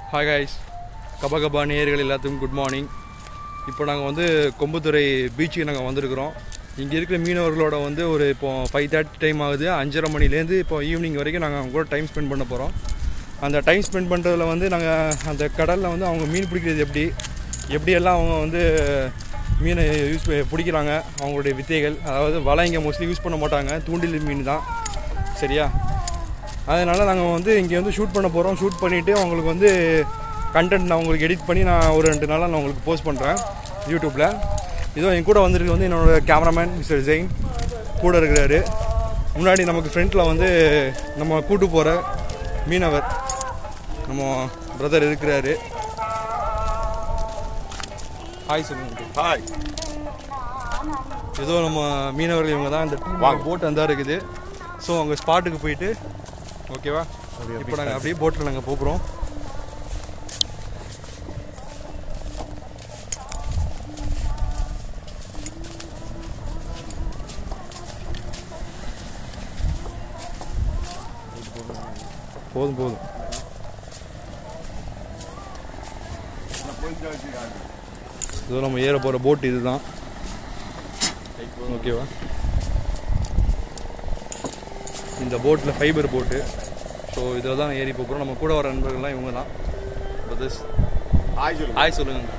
Hi guys கபா கபா நேயர்கள் எல்லாத்துக்கும் good morning இப்போ நாங்கள் வந்து கொம்புத்துறை பீச்சுக்கு நாங்கள் வந்திருக்கிறோம் இங்கே இருக்கிற மீனவர்களோட வந்து ஒரு இப்போ ஃபைவ் தேர்ட்டி டைம் ஆகுது அஞ்சரை மணிலேருந்து இப்போ ஈவினிங் வரைக்கும் நாங்கள் அவங்க கூட டைம் ஸ்பெண்ட் பண்ண போகிறோம் அந்த டைம் ஸ்பெண்ட் பண்ணுறதுல வந்து நாங்கள் அந்த கடலில் வந்து அவங்க மீன் பிடிக்கிறது எப்படி எப்படியெல்லாம் அவங்க வந்து மீனை யூஸ் பிடிக்கிறாங்க அவங்களுடைய வித்தைகள் அதாவது வலை இங்கே மோஸ்ட்லி யூஸ் பண்ண மாட்டாங்க தூண்டில் மீன் தான் சரியா அதனால் நாங்கள் வந்து இங்கே வந்து ஷூட் பண்ண போகிறோம் ஷூட் பண்ணிவிட்டு அவங்களுக்கு வந்து கண்டென்ட் நான் உங்களுக்கு எடிட் பண்ணி நான் ஒரு ரெண்டு நாளாக நான் உங்களுக்கு போஸ்ட் பண்ணுறேன் யூடியூப்பில் இதோ என் கூட வந்திருக்கு வந்து என்னோட கேமராமேன் மிஸ்டர் ஜெயின் கூட இருக்கிறாரு முன்னாடி நமக்கு ஃப்ரண்ட்டில் வந்து நம்ம கூட்டு போகிற மீனவர் நம்ம பிரதர் இருக்கிறாரு ஹாய் சொல்லுங்க ஹாய் ஏதோ நம்ம மீனவர்கள் இவங்க தான் இந்த வாங்க. போட் அந்த இருக்குது ஸோ அங்கே ஸ்பாட்டுக்கு போயிட்டு ஓகேவா இப்போ நாங்கள் அப்படியே போட்டில் நாங்கள் போகிறோம் போதும் போதும் இதோ நம்ம ஏற போகிற போட் இதுதான் ஓகேவா இந்த போட்டில் ஃபைபர் போட்டு ஸோ இதில் தான் ஏறி போகிறோம் நம்ம கூட வர நண்பர்கள்லாம் இவங்க தான் பிரதர்ஸ் ஹாய் சொல்லுங்க ஹாய் சொல்லுங்க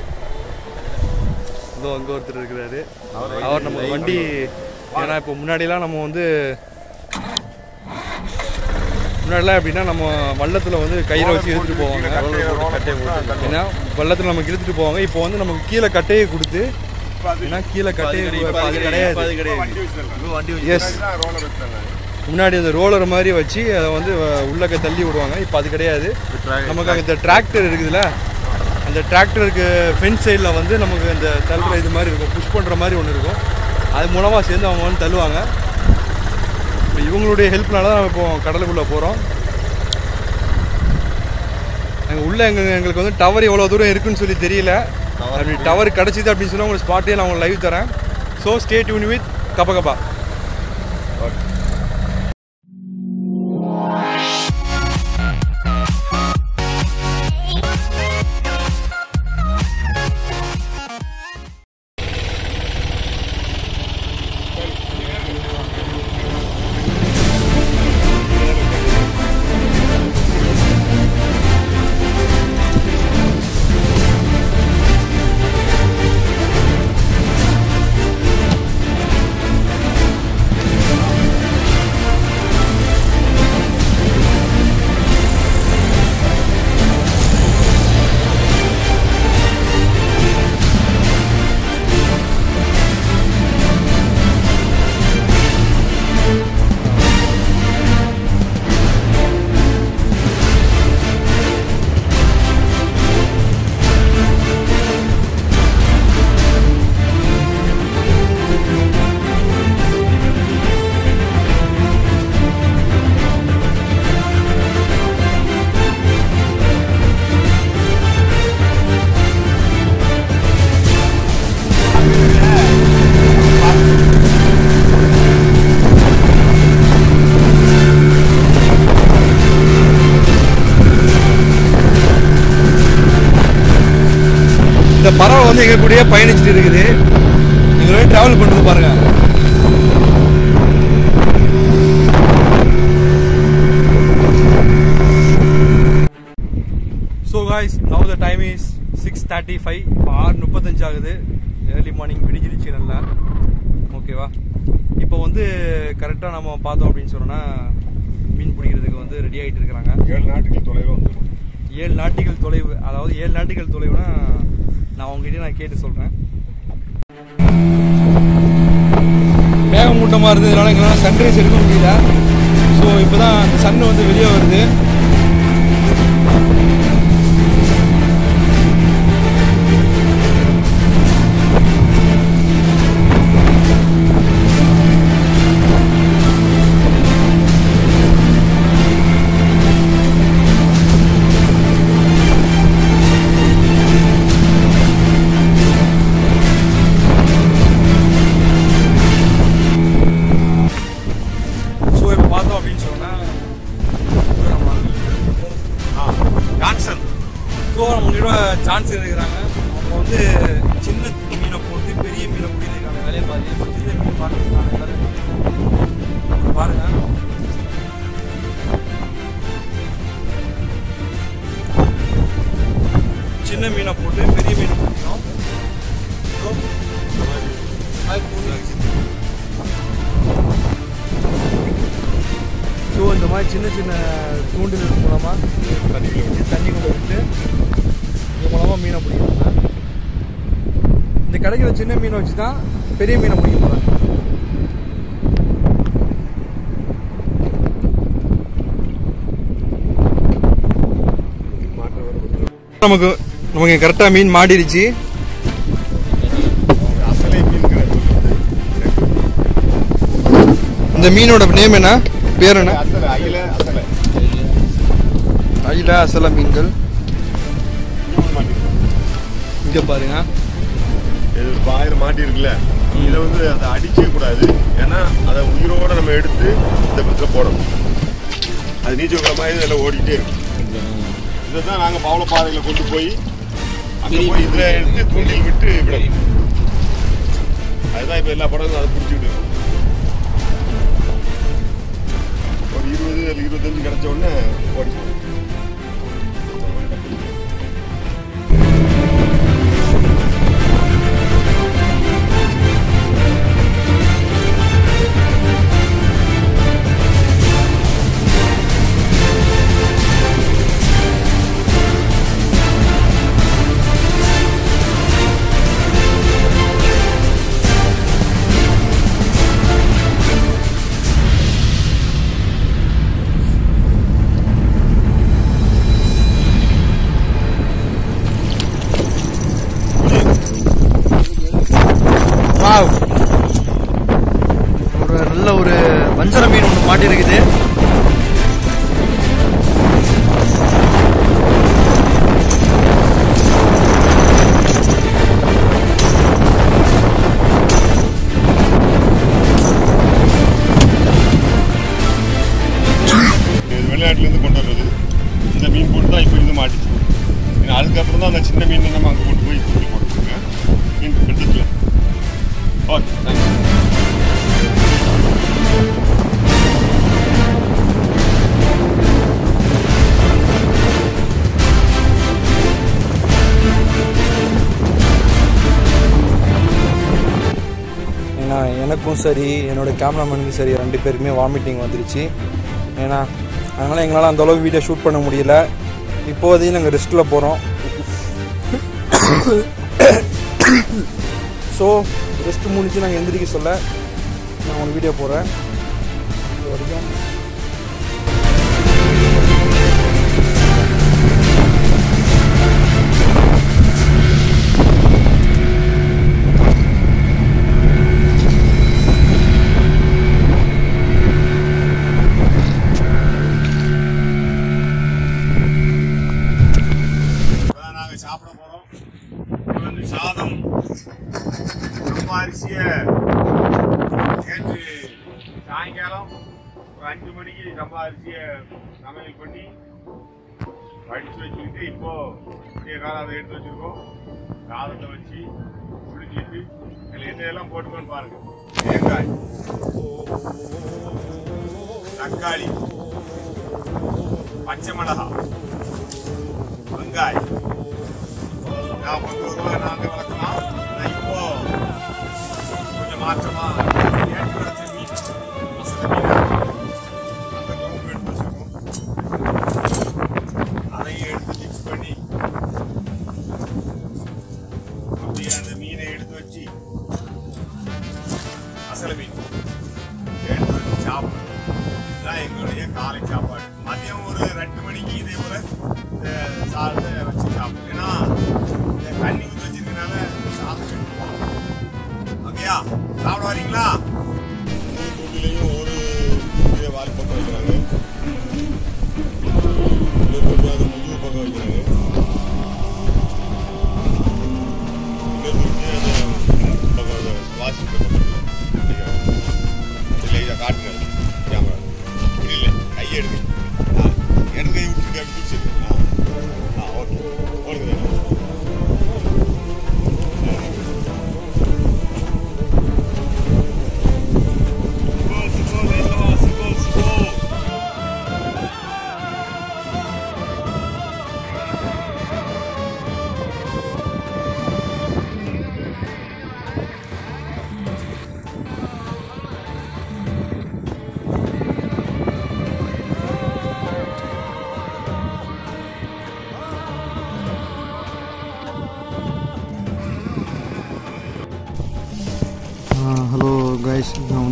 இதோ அங்கே ஒருத்தர் இருக்கிறாரு அவர் நம்ம வண்டி ஏன்னா இப்போ முன்னாடிலாம் நம்ம வந்து முன்னாடிலாம் எப்படின்னா நம்ம வள்ளத்தில் வந்து கயிறை வச்சு இழுத்துட்டு போவாங்க ஏன்னா வள்ளத்தில் நமக்கு இழுத்துட்டு போவாங்க இப்போ வந்து நமக்கு கீழே கட்டையை கொடுத்து ஏன்னா கீழே கட்டையை இப்போ அது கிடையாது எஸ் ரோலர் வச்சாங்க முன்னாடி அந்த ரோலர் மாதிரி வச்சு அதை வந்து அஹ், உள்ளக்க தள்ளி விடுவாங்க இப்போ அது கிடையாது நமக்கு அங்கே இந்த டிராக்டர் இருக்குதுல்ல அந்த டிராக்டருக்கு ஃப்ரண்ட் சைடில் வந்து நமக்கு இந்த தள்ளுற இது மாதிரி இருக்கும் புஷ் பண்ணுற மாதிரி ஒன்று இருக்கும் அது மூலமாக சேர்ந்து அவங்க வந்து தள்ளுவாங்க இப்போ இவங்களுடைய ஹெல்ப்னால தான் நம்ம இப்போ கடலுக்குள்ளே போகிறோம் அங்கே உள்ள எங்க எங்களுக்கு வந்து டவர் எவ்வளோ தூரம் இருக்குன்னு சொல்லி தெரியல அப்படி டவர் கிடச்சிது அப்படின்னு சொன்னால் உங்களுக்கு ஸ்பாட்டே நான் உங்களுக்கு லைவ் தரேன் ஸோ ஸ்டே டியூன் வித் கப கபா இந்த பறவை வந்து எங்க கூடயே பயணிச்சுட்டு இருக்குது நீங்களே டிராவல் பண்ணுறது பாருங்க so guys now the time is six thirty five ஆறு முப்பத்தஞ்சு ஆகுது ஏர்லி மார்னிங் விடிஞ்சிருச்சு நல்லா ஓகேவா இப்போ வந்து கரெக்டாக நம்ம பார்த்தோம் அப்படின்னு சொன்னோன்னா மீன் பிடிக்கிறதுக்கு வந்து ரெடி ஆகிட்டு இருக்கிறாங்க ஏழு நாட்டுக்கு தொலைவில் வந்துடும் ஏழு நாட்டிகள் தொலைவு அதாவது ஏழு நாட்டிகள் தொலைவுனா நான் உங்ககிட்ட நான் கேட்டு சொல்கிறேன் மேகமூட்டமாக இருந்ததுனால எங்களால் சன்ரைஸ் எடுக்க முடியல ஸோ இப்போ தான் அந்த சன் வந்து வெளியே வருது ஸோ இப்போ பார்த்தோம் அப்படின்னு சொன்னால் நம்ம ஸோ நம்மகிட்ட சான்ஸ் இருக்கிறாங்க அவங்க வந்து சின்ன மீனை போட்டு பெரிய மீனை பிடிக்கிறதுக்கான வேலையை பாருங்க இப்போ சின்ன மீன் பார்க்கறதுக்கான வேலை பாருங்க சின்ன மீனை போட்டு பெரிய மீனை பிடிக்கிறோம் ஸோ அது போட்டு ஸோ இந்த மாதிரி சின்ன சின்ன தூண்டில் மூலமாக தண்ணிக்குள்ள விட்டு தண்ணிக்குள்ளே விட்டு இது மூலமாக மீனை பிடிக்கிறாங்க இந்த கிடைக்கிற சின்ன மீனை வச்சு தான் பெரிய மீனை பிடிக்க போகிறாங்க மாற்றம் வர முடியும். நமக்கு நமக்கு கரெக்டாக மீன் மாட்டிருச்சு அசலை மீன்கிற சொல்றது. இந்த மீனோட நேம் என்ன பேர் என்ன அசலை அயில அசலை அயில அசல மீன்கள் இன்னொன்னு மாட்டிருக்கு. இங்கே பாருங்க இது ஒரு பாயிரம் மாட்டி இருக்குல்ல இதை வந்து அதை அடிக்கவே கூடாது ஏன்னா அதை உயிரோட நம்ம எடுத்து இந்த பக்கத்துல போடணும் அது நீச்சல் குளம் மாதிரி இதில் ஓடிட்டே இருக்கும் இதை தான் நாங்கள் பவள பாறையில் கொண்டு போய் அங்கே போய் இதில் எடுத்து தூண்டில் விட்டு விடணும் அதுதான் இப்போ எல்லா படங்களும் அதை பிடிச்சி விடுவோம் ஒரு இருபது இல்லை இருபத்தஞ்சு கிடைச்ச உடனே ஓடி வாவ் ஒரு நல்ல ஒரு வஞ்சர மீன் ஒன்று மாட்டிருக்குது இது வெளிநாட்டுலேருந்து கொண்டு வர்றது இந்த மீன் போட்டு தான் இப்போ இது மாட்டிச்சு ஏன்னா அதுக்கப்புறம் தான் அந்த சின்ன மீன் நம்ம அங்கே கொண்டு போய் தூக்கி போட்டுருங்க மீன் எடுத்துக்கலாம் ஓகே தேங்க்யூ ஏன்னா எனக்கும் சரி என்னோட கேமராமேனுக்கும் சரி ரெண்டு பேருக்குமே வாமிட்டிங் வந்துருச்சு ஏன்னா அதனால் எங்களால் அந்த அளவு வீடியோ ஷூட் பண்ண முடியல இப்போதையும் நாங்கள் ரெஸ்ட்டில் போகிறோம் ஸோ ரெஸ்ட் முடிச்சு நாங்கள் எந்திரிக்க சொல்ல நான் ஒரு வீடியோ போடுறேன் இது வரைக்கும் இப்பதான் நாங்க சாப்பிட போறோம் இது வந்து சாதம் ரொம்ப அரிசிய நேற்று சாயங்காலம் ஒரு அஞ்சு மணிக்கு சம்பா அரிசிய சமையல் பண்ணி வடிச்சு வச்சுக்கிட்டு இப்போ விடிய காலம் அதை எடுத்து வச்சிருக்கோம் சாதத்தை வச்சு குளிச்சிட்டு அதில் என்னெல்லாம் போட்டுக்கோன்னு பாருங்க தேங்காய் தக்காளி பச்சை மிளகாய் வெங்காயம் நாற்பது ரூபாய் நாங்கள் வளர்க்கலாம் ஆனால் இப்போ கொஞ்சம் மாற்றமா ஏற்று வளர்ச்ச மீன் மசாலா மீன் அந்த குழம்பு எடுத்து வச்சிருக்கோம் அதையும் எடுத்து மிக்ஸ் பண்ணி அப்படியே அந்த மீனை எடுத்து வச்சு அசல மீன் எடுத்து வச்சு சாப்பிடணும் இதுதான் எங்களுடைய காலை சாப்பாடு மதியம் ஒரு ரெண்டு மணிக்கு இதே போல இந்த சாதத்தை வச்சு சாப்பிடும் ஏன்னா இந்த தண்ணி ஊற்றி வச்சிருக்கனால இந்த சாதம் கெட்டு போகும் ஓகேயா சாப்பிட வரீங்களா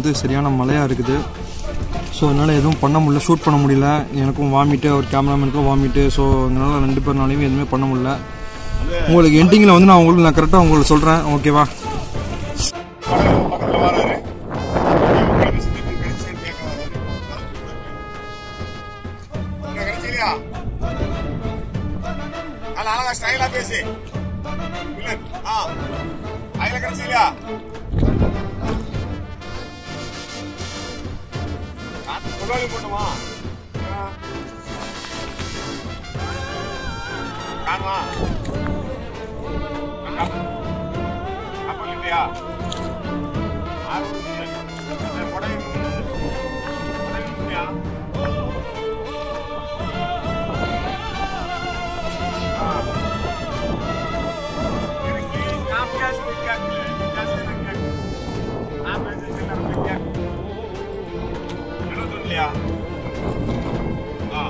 வந்து சரியான மழையாக இருக்குது ஸோ அதனால் எதுவும் பண்ண முடியல ஷூட் பண்ண முடியல எனக்கும் வாமிட்டு அவர் கேமராமேனுக்கும் வாமிட்டு ஸோ அதனால் ரெண்டு பேர்னாலையும் எதுவுமே பண்ண முடியல உங்களுக்கு எண்டிங்கில் வந்து நான் உங்களுக்கு நான் கரெக்டாக உங்களுக்கு சொல்கிறேன் ஓகேவா படகு பக்கத்துல வராரு உங்களுக்கு சித்திப்பு கிடைச்சுன்னு கேட்க வராரு உனக்கு கிடைச்சிலையா நல்லா அழகா ஸ்டைலா பேசி வில்லன் ஆ அதுல கிடைச்சிலையா முன்னாடி போட்டுமா காணுமா கப்பல் இல்லையா ஆ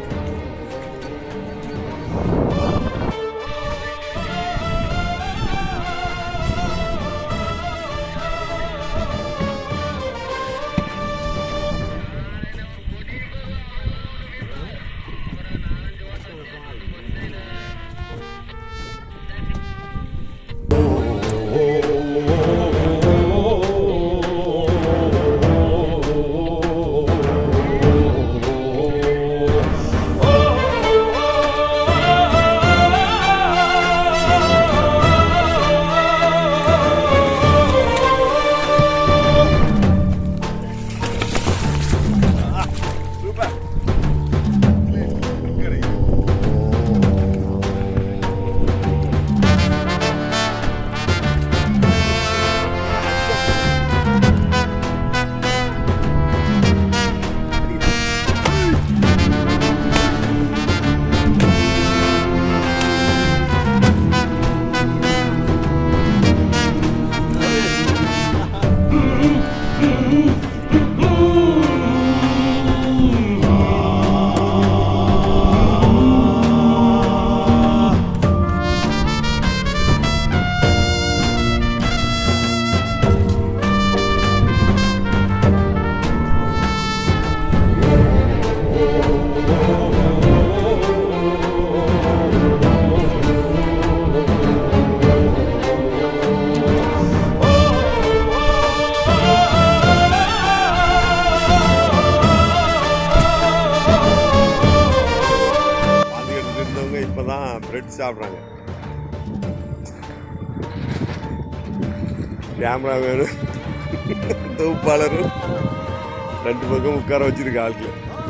சூப்பர் வாழ்ந்துகிட்டு இருந்தவங்க இப்பதான் பிரெட் சாப்பிட்றாங்க கேமரா வேணும் தொகுப்பாளரும் ரெண்டு பக்கம் உட்கார வச்சிருக்க ஆட்கள்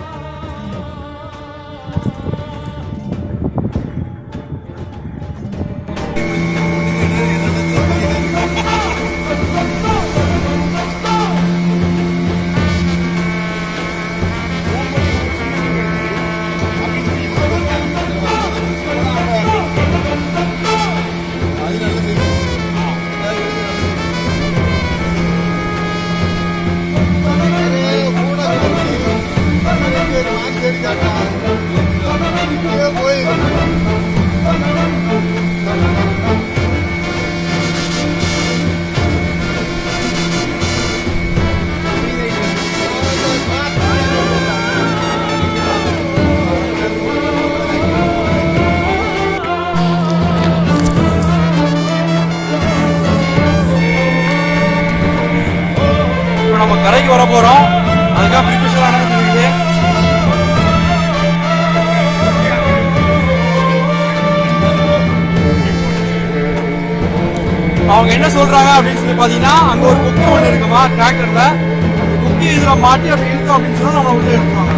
இப்போ நம்ம கரைக்கு வர போகிறோம் அதுக்காக ப்ரிப்பரேஷன் நடந்துருக்கு அவங்க என்ன சொல்றாங்க அப்படின்னு சொல்லி பாத்தீங்கன்னா அங்க ஒரு குக்கி ஒன்று இருக்குமா டிராக்டர்ல அந்த குக்கி இதுல மாட்டி அப்படி இழுத்தோம் அப்படின்னு சொன்னா நம்மள உள்ள எடுத்துவாங்க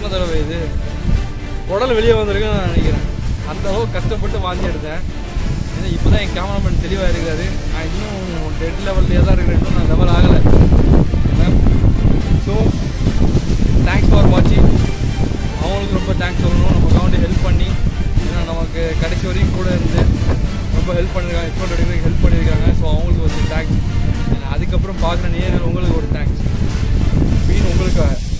எத்தனை தடவை இது குடல் வெளியே வந்திருக்குன்னு நான் நினைக்கிறேன் அந்த அளவுக்கு கஷ்டப்பட்டு வாந்தி எடுத்தேன் ஏன்னா இப்போ தான் என் கேமராமேன் தெளிவாக இருக்கிறாரு நான் இன்னும் டெட் லெவல்லே தான் இருக்கிறேன் இன்னும் நான் லெவல் ஆகலை ஸோ தேங்க்ஸ் ஃபார் வாட்சிங் அவங்களுக்கு ரொம்ப தேங்க்ஸ் சொல்லணும் நமக்கு வந்து ஹெல்ப் பண்ணி ஏன்னா நமக்கு கடைசி வரைக்கும் கூட இருந்து ரொம்ப ஹெல்ப் பண்ணிருக்காங்க எக்ஸ்போர்ட் எடுக்கிறதுக்கு ஹெல்ப் பண்ணியிருக்காங்க ஸோ அவங்களுக்கு ஒரு தேங்க்ஸ் அதுக்கப்புறம் பார்க்குற நேரில் உங்களுக்கு ஒரு தேங்க்ஸ் மீன் உங்களுக்காக